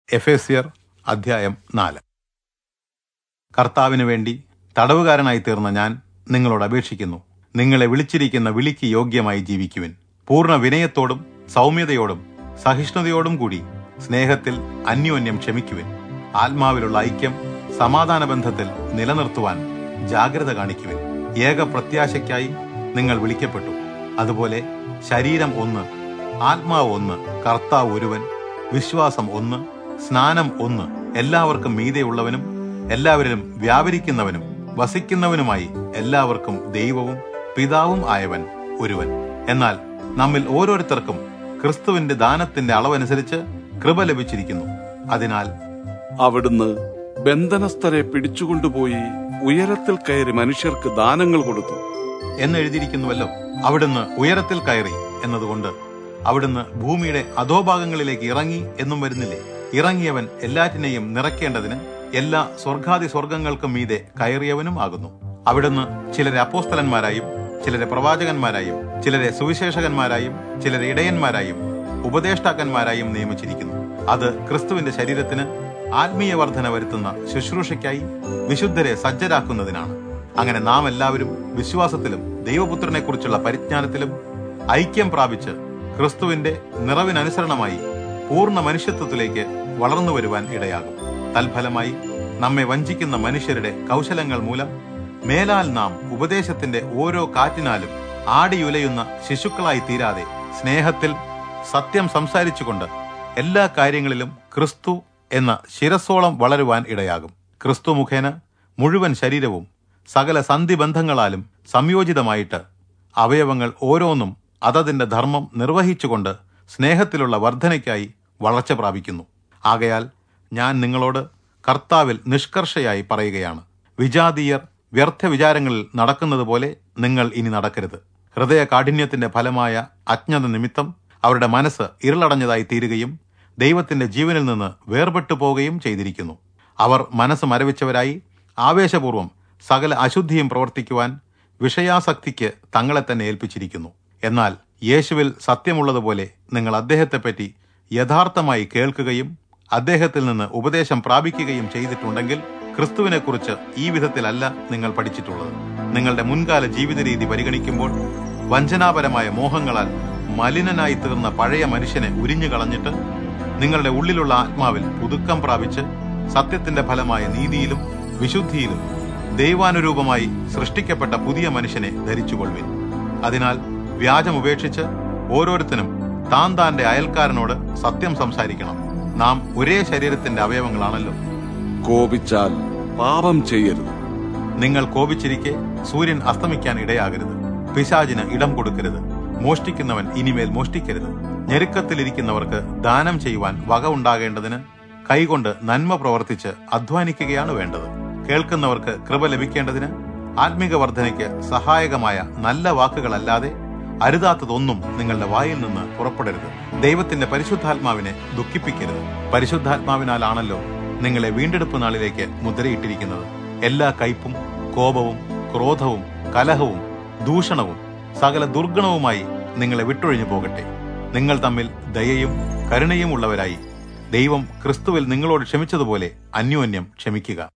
എഫേസ്യർ അധ്യായം നാല് കർത്താവിന് വേണ്ടി തടവുകാരനായി തീർന്ന ഞാൻ നിങ്ങളോട് അപേക്ഷിക്കുന്നു നിങ്ങളെ വിളിച്ചിരിക്കുന്ന വിളിക്ക് യോഗ്യമായി ജീവിക്കുവിൻ പൂർണ്ണ വിനയത്തോടും സൗമ്യതയോടും സഹിഷ്ണുതയോടും കൂടി സ്നേഹത്തിൽ അന്യോന്യം ക്ഷമിക്കുവിൻ ആത്മാവിലുള്ള ഐക്യം സമാധാന ബന്ധത്തിൽ നിലനിർത്തുവാൻ ജാഗ്രത കാണിക്കുവിൻ ഏക പ്രത്യാശയ്ക്കായി നിങ്ങൾ വിളിക്കപ്പെട്ടു അതുപോലെ ശരീരം ഒന്ന് ആത്മാവ് ഒന്ന് കർത്താവ് ഒരുവൻ വിശ്വാസം ഒന്ന് സ്നാനം ഒന്ന് എല്ലാവർക്കും മീതെയുള്ളവനും എല്ലാവരിലും വ്യാപരിക്കുന്നവനും വസിക്കുന്നവനുമായി എല്ലാവർക്കും ദൈവവും പിതാവും ആയവൻ ഒരുവൻ എന്നാൽ നമ്മിൽ ഓരോരുത്തർക്കും ക്രിസ്തുവിന്റെ ദാനത്തിന്റെ അളവനുസരിച്ച് കൃപ ലഭിച്ചിരിക്കുന്നു അതിനാൽ അവിടുന്ന് ബന്ധനസ്ഥരെ പിടിച്ചുകൊണ്ടുപോയി ഉയരത്തിൽ കയറി മനുഷ്യർക്ക് ദാനങ്ങൾ കൊടുത്തു എന്നെഴുതിയിരിക്കുന്നുവല്ലോ അവിടുന്ന് ഉയരത്തിൽ കയറി എന്നതുകൊണ്ട് അവിടുന്ന് ഭൂമിയുടെ അധോഭാഗങ്ങളിലേക്ക് ഇറങ്ങി എന്നും വരുന്നില്ലേ ഇറങ്ങിയവൻ എല്ലാറ്റിനെയും നിറയ്ക്കേണ്ടതിന് എല്ലാ സ്വർഗാദി സ്വർഗങ്ങൾക്കും മീതെ കയറിയവനും ആകുന്നു അവിടുന്ന് ചിലരെ അപ്പോസ്തലന്മാരായും ചിലരെ പ്രവാചകന്മാരായും ചിലരെ സുവിശേഷകന്മാരായും ചിലരെ ഇടയന്മാരായും ഉപദേഷ്ടാക്കന്മാരായും നിയമിച്ചിരിക്കുന്നു അത് ക്രിസ്തുവിന്റെ ശരീരത്തിന് ആത്മീയ വർധന വരുത്തുന്ന ശുശ്രൂഷയ്ക്കായി വിശുദ്ധരെ സജ്ജരാക്കുന്നതിനാണ് അങ്ങനെ നാം എല്ലാവരും വിശ്വാസത്തിലും ദൈവപുത്രനെ കുറിച്ചുള്ള പരിജ്ഞാനത്തിലും ഐക്യം പ്രാപിച്ച് ക്രിസ്തുവിന്റെ നിറവിനനുസരണമായി പൂർണ്ണ മനുഷ്യത്വത്തിലേക്ക് വളർന്നു വരുവാൻ ഇടയാകും തൽഫലമായി നമ്മെ വഞ്ചിക്കുന്ന മനുഷ്യരുടെ കൗശലങ്ങൾ മൂലം മേലാൽ നാം ഉപദേശത്തിന്റെ ഓരോ കാറ്റിനാലും ആടിയുലയുന്ന ശിശുക്കളായി തീരാതെ സ്നേഹത്തിൽ സത്യം സംസാരിച്ചുകൊണ്ട് എല്ലാ കാര്യങ്ങളിലും ക്രിസ്തു എന്ന ശിരസോളം വളരുവാൻ ഇടയാകും ക്രിസ്തു മുഖേന മുഴുവൻ ശരീരവും സകല സന്ധിബന്ധങ്ങളാലും സംയോജിതമായിട്ട് അവയവങ്ങൾ ഓരോന്നും അതതിന്റെ ധർമ്മം നിർവഹിച്ചുകൊണ്ട് സ്നേഹത്തിലുള്ള വർധനയ്ക്കായി വളർച്ച പ്രാപിക്കുന്നു ആകയാൽ ഞാൻ നിങ്ങളോട് കർത്താവിൽ നിഷ്കർഷയായി പറയുകയാണ് വിജാതീയർ വ്യർത്ഥ വിചാരങ്ങളിൽ നടക്കുന്നത് പോലെ നിങ്ങൾ ഇനി നടക്കരുത് ഹൃദയ കാഠിന്യത്തിന്റെ ഫലമായ അജ്ഞത നിമിത്തം അവരുടെ മനസ്സ് ഇരുളടഞ്ഞതായി തീരുകയും ദൈവത്തിന്റെ ജീവനിൽ നിന്ന് വേർപെട്ടു പോവുകയും ചെയ്തിരിക്കുന്നു അവർ മനസ്സ് മരവിച്ചവരായി ആവേശപൂർവം സകല അശുദ്ധിയും പ്രവർത്തിക്കുവാൻ വിഷയാസക്തിക്ക് തങ്ങളെ തന്നെ ഏൽപ്പിച്ചിരിക്കുന്നു എന്നാൽ യേശുവിൽ സത്യമുള്ളതുപോലെ നിങ്ങൾ അദ്ദേഹത്തെപ്പറ്റി യഥാർത്ഥമായി കേൾക്കുകയും അദ്ദേഹത്തിൽ നിന്ന് ഉപദേശം പ്രാപിക്കുകയും ചെയ്തിട്ടുണ്ടെങ്കിൽ ക്രിസ്തുവിനെക്കുറിച്ച് ഈ വിധത്തിലല്ല നിങ്ങൾ പഠിച്ചിട്ടുള്ളത് നിങ്ങളുടെ മുൻകാല ജീവിത രീതി പരിഗണിക്കുമ്പോൾ വഞ്ചനാപരമായ മോഹങ്ങളാൽ മലിനനായി തീർന്ന പഴയ മനുഷ്യനെ ഉരിഞ്ഞു കളഞ്ഞിട്ട് നിങ്ങളുടെ ഉള്ളിലുള്ള ആത്മാവിൽ പുതുക്കം പ്രാപിച്ച് സത്യത്തിന്റെ ഫലമായ നീതിയിലും വിശുദ്ധിയിലും ദൈവാനുരൂപമായി സൃഷ്ടിക്കപ്പെട്ട പുതിയ മനുഷ്യനെ ധരിച്ചുകൊള്ളുവിൻ അതിനാൽ വ്യാജം ഉപേക്ഷിച്ച് ഓരോരുത്തരും താൻ താന്റെ അയൽക്കാരനോട് സത്യം സംസാരിക്കണം നാം ഒരേ ശരീരത്തിന്റെ അവയവങ്ങളാണല്ലോ കോപിച്ചാൽ പാപം ചെയ്യരുത് നിങ്ങൾ കോപിച്ചിരിക്കെ സൂര്യൻ അസ്തമിക്കാൻ ഇടയാകരുത് പിശാചിന് ഇടം കൊടുക്കരുത് മോഷ്ടിക്കുന്നവൻ ഇനിമേൽ മോഷ്ടിക്കരുത് ഞെരുക്കത്തിലിരിക്കുന്നവർക്ക് ദാനം ചെയ്യുവാൻ വക ഉണ്ടാകേണ്ടതിന് കൈകൊണ്ട് നന്മ പ്രവർത്തിച്ച് അധ്വാനിക്കുകയാണ് വേണ്ടത് കേൾക്കുന്നവർക്ക് കൃപ ലഭിക്കേണ്ടതിന് ആത്മിക വർധനയ്ക്ക് സഹായകമായ നല്ല വാക്കുകളല്ലാതെ അരുതാത്തതൊന്നും നിങ്ങളുടെ വായിൽ നിന്ന് പുറപ്പെടരുത് ദൈവത്തിന്റെ പരിശുദ്ധാത്മാവിനെ ദുഃഖിപ്പിക്കരുത് പരിശുദ്ധാത്മാവിനാലാണല്ലോ നിങ്ങളെ വീണ്ടെടുപ്പ് നാളിലേക്ക് മുദ്രയിട്ടിരിക്കുന്നത് എല്ലാ കയ്പും കോപവും ക്രോധവും കലഹവും ദൂഷണവും സകല ദുർഗണവുമായി നിങ്ങളെ വിട്ടൊഴിഞ്ഞു പോകട്ടെ നിങ്ങൾ തമ്മിൽ ദയയും കരുണയും ഉള്ളവരായി ദൈവം ക്രിസ്തുവിൽ നിങ്ങളോട് ക്ഷമിച്ചതുപോലെ അന്യോന്യം ക്ഷമിക്കുക